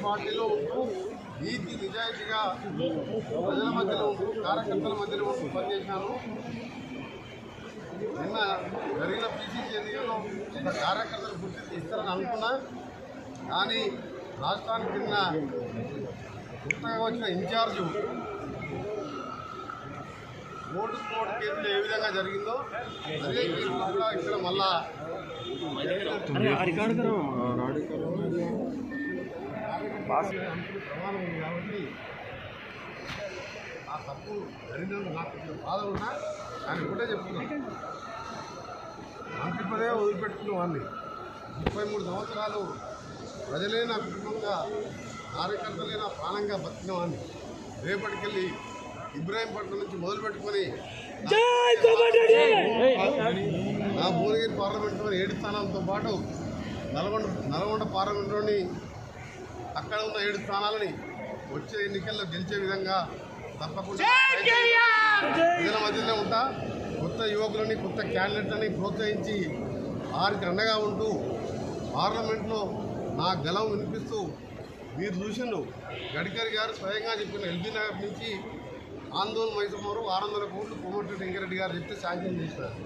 పార్టీలో ఉంటూ నీతి నిజాయితీగా ప్రజల మధ్యలో ఉంటూ కార్యకర్తల మధ్యలో ఉంటూ పనిచేశాను నిన్న జరిగిన పీసీసీ ఎన్నికల్లో ఒక కార్యకర్తలు గుర్తించి ఇస్తారని అనుకున్నా కానీ రాష్ట్రానికి నిన్న కొత్తగా వచ్చిన ఇన్ఛార్జు ఓటు కోటు కేసులు ఏ విధంగా జరిగిందో అదే కేసులు కూడా ఇక్కడ మళ్ళా అనుకునే ప్రమాదం ఉంది కాబట్టి ఆ తప్పు జరిగినందుకు నాకు కొంచెం బాధ ఉన్నా ఆయన ఒకటే చెప్తున్నాను మంత్రి పదవి వదిలిపెట్టుకున్న వాడిని ముప్పై మూడు సంవత్సరాలు ప్రజలే నా కుటుంబంగా కార్యకర్తలే నా ప్రాణంగా బతికిన వాడిని రేపటికెళ్ళి ఇబ్రాహీంపట్నం నుంచి మొదలు పెట్టుకొని నా భువనగిరి పార్లమెంట్లో ఏడు స్థానాలతో పాటు నల్గొండ నల్గొండ పార్లమెంట్లోని అక్కడ ఉన్న ఏడు స్థానాలని వచ్చే ఎన్నికల్లో గెలిచే విధంగా తప్పకుండా ప్రజల మధ్యలో ఉంటా కొత్త యువకులని కొత్త క్యాండిడేట్లని ప్రోత్సహించి వారికి అండగా ఉంటూ పార్లమెంట్లో నా గలం వినిపిస్తూ మీరు చూసిండు గడ్కరీ గారు స్వయంగా చెప్పిన ఎల్బీ నగర్ నుంచి ఆందోళన మైసమ్మరు ఆరు వందల కోట్లు కోమటిరెడ్డి వెంకరెడ్డి గారు చెప్తే శాంక్షన్ చేసినారు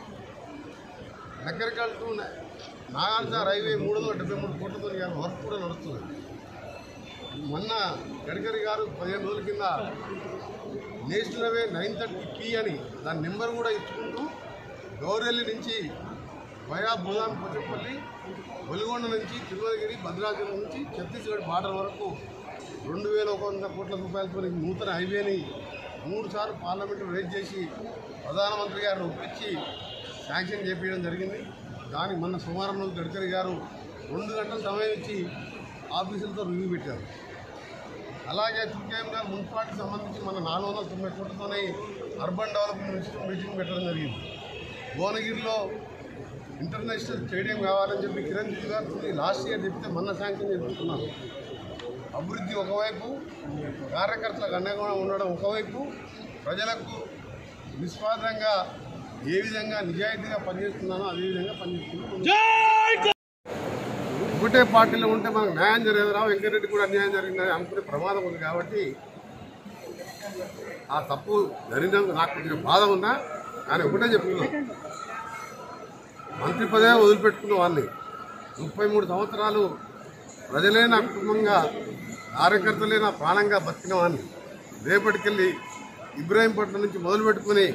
నగరికల్ టు నాగార్జున రైల్వే మూడు వందల డెబ్బై మూడు కోట్లతో ఇవాళ వర్క్ కూడా నడుస్తుంది మొన్న గడ్కరీ గారు పదిహేను రోజుల కింద national highway nine thirty P అని దాని నెంబర్ కూడా ఇచ్చుకుంటూ గౌరెల్లి నుంచి వయా భూదాన్ పోచంపల్లి ఒలిగొండ నుంచి తిరుమలగిరి భద్రాచలం నుంచి ఛత్తీస్గఢ్ బార్డర్ వరకు రెండు వేల ఒక వంద కోట్ల రూపాయలతో నూతన హైవేని మూడు సార్లు పార్లమెంటు రేజ్ చేసి ప్రధానమంత్రి గారిని ఒప్పించి శాంక్షన్ చేపించడం జరిగింది దానికి మొన్న సోమవారం రోజు గడ్కరీ గారు రెండు గంటల సమయం ఇచ్చి ఆఫీసులతో రివ్యూ పెట్టారు అలాగే తుర్కేం గారు మున్సిపాలిటీకి సంబంధించి మన నాలుగు వందల తొంభై కోట్లతోనే అర్బన్ డెవలప్మెంట్ ఇన్స్టిట్యూట్ మీటింగ్ పెట్టడం జరిగింది భువనగిరిలో ఇంటర్నేషనల్ స్టేడియం కావాలని చెప్పి కిరణ్ రిజిజు గారు లాస్ట్ ఇయర్ చెప్తే మొన్న శాంక్షన్ చేసుకుంటున్నాను అభివృద్ధి ఒకవైపు కార్యకర్తలకు అండగా ఉండడం ఒకవైపు ప్రజలకు నిస్వార్థంగా ఏ విధంగా నిజాయితీగా పనిచేస్తున్నానో అదే విధంగా పనిచేస్తున్నాను ఒకటే పార్టీలో ఉంటే మనకు న్యాయం జరగదురా వెంకటరెడ్డి కూడా అన్యాయం జరిగిందని అనుకునే ప్రమాదం ఉంది కాబట్టి ఆ తప్పు జరిగినందుకు నాకు కొంచెం బాధ ఉన్నా కానీ ఒకటే చెప్తున్నా మంత్రి పదవి వదిలిపెట్టుకున్న వాళ్ళని ముప్పై మూడు సంవత్సరాలు ప్రజలే నా కుటుంబంగా కార్యకర్తలే నా ప్రాణంగా బతికిన వాడిని రేపటికెళ్ళి ఇబ్రాహీంపట్నం నుంచి మొదలు పెట్టుకుని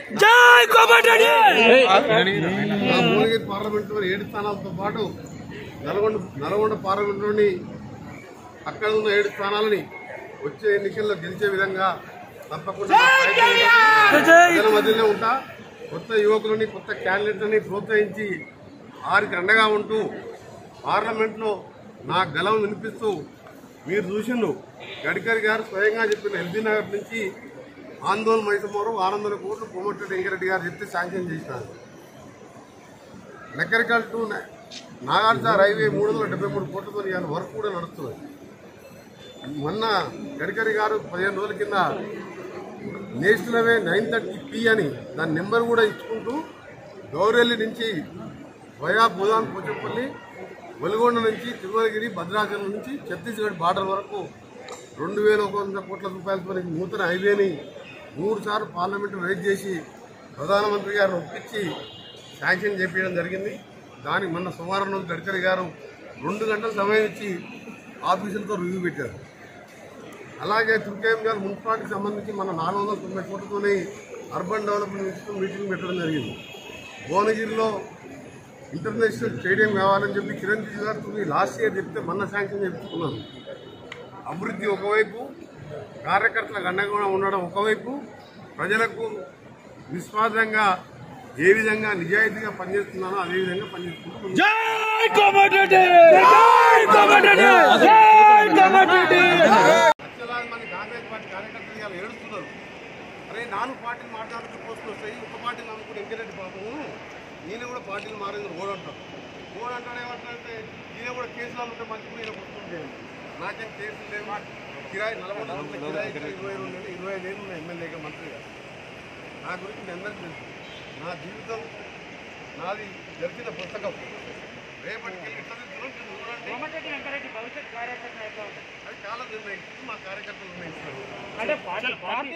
నా భువనగిరి పార్లమెంట్లో ఏడు స్థానాలతో పాటు నల్గొండ నల్గొండ పార్లమెంట్లోని అక్కడ ఉన్న ఏడు స్థానాలని వచ్చే ఎన్నికల్లో గెలిచే విధంగా తప్పకుండా నా ప్రయత్నం ఉంటుంది. ప్రజల మధ్యలో ఉంటా కొత్త యువకులని కొత్త క్యాండిడేట్లని ప్రోత్సహించి వారికి అండగా ఉంటూ పార్లమెంట్లో నా గలం వినిపిస్తూ మీరు చూసిండు గడ్కరీ గారు స్వయంగా చెప్పిన ఎల్బీ నగర్ నుంచి ఆందోళన మైసమ్మరు ఆరు వందల కోట్లు కోమటిరెడ్డి వెంకరెడ్డి గారు చెప్తే శాంక్షన్ చేసినారు నకరికల్ టు న- నాగార్జున రైల్వే మూడు వందల డెబ్బై మూడు కోట్లతో ఇవాళ వర్క్ కూడా నడుస్తుంది మొన్న గడ్కరీ గారు పదిహేను రోజుల కింద national highway nine thirty P అని దాని నెంబర్ కూడా ఇచ్చుకుంటూ గౌరెల్లి నుంచి వయా భూదాన్ పోచంపల్లి వెలుగొండ నుంచి తిరుమలగిరి భద్రాచలం నుంచి ఛత్తీస్గఢ్ బార్డర్ వరకు రెండు వేల ఒక వంద కోట్ల రూపాయలతో నూతన హైవేని మూడు సార్లు పార్లమెంటు రేజ్ చేసి ప్రధానమంత్రి గారిని ఒప్పించి శాంక్షన్ చేపించడం జరిగింది దానికి మొన్న సోమవారం రోజు గడ్కరీ గారు రెండు గంటల సమయం ఇచ్చి ఆఫీసులతో రివ్యూ పెట్టారు అలాగే తుర్కేం గారు మున్సిపాలిటీకి సంబంధించి మన నాలుగు వందల తొంభై కోట్లతోనే అర్బన్ డెవలప్మెంట్ ఇన్స్టిట్యూట్ మీటింగ్ పెట్టడం జరిగింది భువనగిరిలో ఇంటర్నేషనల్ స్టేడియం కావాలని చెప్పి కిరణ్ రిజిజు గారు లాస్ట్ ఇయర్ చెప్తే మొన్న శాంక్షన్ చెప్పుకున్నాను అభివృద్ధి ఒకవైపు కార్యకర్తలకు అండగా ఉండడం ఒకవైపు ప్రజలకు నిస్వార్థంగా ఏ విధంగా నిజాయితీగా పనిచేస్తున్నానో అదే విధంగా పనిచేస్తున్నాను జై కోమటిరెడ్డి జై కోమటిరెడ్డి జై కోమటిరెడ్డి లక్షలాది మంది కాంగ్రెస్ పార్టీ కార్యకర్తలు ఇవాళ ఏడుస్తున్నారు అరే నాలుగు పార్టీలు మాట్లాడుతూ పోస్టులు వస్తాయి ఒక పార్టీ నమ్ముకుని వెంకరెడ్డి పాపము ఈయన కూడా పార్టీలు మారింది ఓడు అంటారు ఓడు అంటాడు ఏమంటాడంటే ఈయన కూడా కేసులు ఉంటే మంచిగా ఈయన పుట్టుకుంటే నాకేం కేసులు లేవు కిరాయి నలభై రోజుల కిరాయి ఇక్కడ ఇరవై రెండు నెలలు ఇరవై ఐదు ఏళ్ళు ఉన్నాయి ఎమ్మెల్యేగా మంత్రిగా నా గురించి మీ అందరికీ తెలుసు నా జీవితం నాది జరిగిన పుస్తకం రేపటికి ఎట్లా తెలుస్తుందో చూడండి కోమటిరెడ్డి వెంకరెడ్డి భవిష్యత్ కార్యాచరణ ఎట్లా ఉంటుంది అది చాలా నిర్ణయించింది మా కార్యకర్తలు నిర్ణయిస్తారు అంటే పార్టీ పార్టీ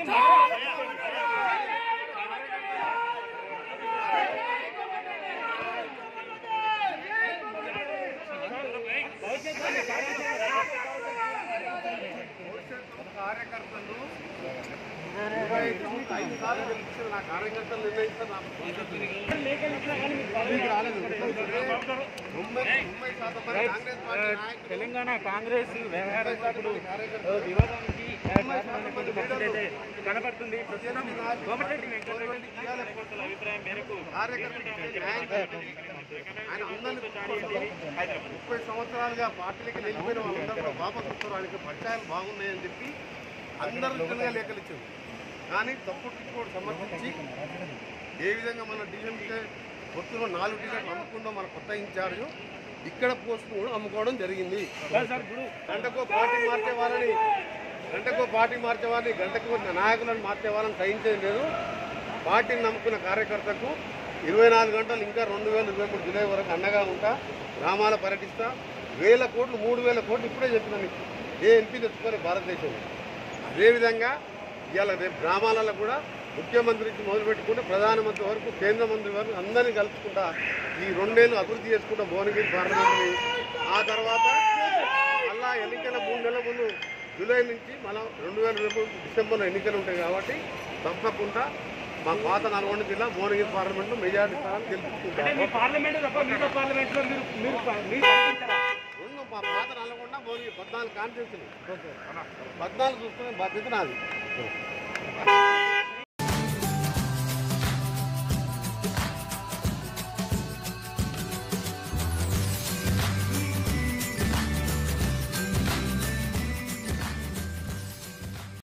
భవిష్యత్తు కార్యకర్తలు ఇరవై సంవత్సరాలు, ఐదు సార్లు గెలిచిన నా కార్యకర్తలు నిర్ణయిస్తారు నా భవిష్యత్తు. మీకు రాలేదు. తొంభై తొంభై శాతం మంది కాంగ్రెస్ పార్టీ నాయకులు తెలంగాణ కాంగ్రెస్ వ్యవహారస్తులు వివాదానికి కారణమైనటువంటి పరిస్థితి అయితే కనబడుతుంది ప్రస్తుతం కోమటిరెడ్డి వెంకటరెడ్డి కార్యకర్తల అభిప్రాయం మేరకు కార్యకర్తలు న్యాయం చేయాలి. ఆయన అందరినీ ముప్పై సంవత్సరాలుగా పార్టీలకి వెళ్ళిపోయిన వాళ్ళందరూ కూడా వాపసు వస్తారు ఆయనకి పట్టాలు బాగున్నాయని చెప్పి అందరూ లిఖితంగా లేఖలు ఇచ్చారు కానీ తప్పుడు రిపోర్ట్ సమర్పించి ఏ విధంగా మన డిఎంకే పొత్తులో నాలుగు టికెట్లు అమ్ముకుందో మన కొత్త ఇన్ఛార్జ్ ఇక్కడ పోస్ట్ కూడా అమ్ముకోవడం జరిగింది గంటకో పార్టీ మార్చే వాళ్ళని గంటకో పార్టీ మార్చే వాళ్ళని గంటకు నాయకులను మార్చే వాళ్ళని సహించేది లేదు పార్టీని నమ్ముకున్న కార్యకర్తకు ఇరవై నాలుగు గంటలు ఇంకా రెండు వేల ఇరవై మూడు జూలై వరకు అండగా ఉంటా గ్రామాల పర్యటిస్తా వేల కోట్లు మూడు వేల కోట్లు ఇప్పుడే చెప్పిన మీకు ఏ ఎంపీ తెచ్చుకోవాలి భారతదేశంలో అదేవిధంగా ఇవాళ రేపు గ్రామాలలో కూడా ముఖ్యమంత్రి నుంచి మొదలుపెట్టుకుంటే ప్రధానమంత్రి వరకు కేంద్ర మంత్రి వరకు అందరినీ కలుపుకుంటా ఈ రెండేళ్ళు అభివృద్ధి చేసుకుంటా భువనగిరి పార్లమెంట్ని ఆ తర్వాత మళ్ళా ఎన్నికల మూడు నెలల ముందు జూలై నుంచి మళ్ళా రెండు వేల ఇరవై మూడు డిసెంబర్లో ఎన్నికలు ఉంటాయి కాబట్టి తప్పకుండా మా పాత నల్గొండ జిల్లా భువనగిరి పార్లమెంట్లో మెజారిటీ స్థానాలు గెలుపుకుంటాం మీ పార్లమెంట్ తప్ప మిగతా పార్లమెంట్ లో మీరు మీరు మీరు పంపించారా? రెండు మా పాత నల్గొండ భువనగిరి పద్నాలుగు కాన్ఫరెన్స్లు పద్నాలుగు చూసుకునే బాధ్యత నాది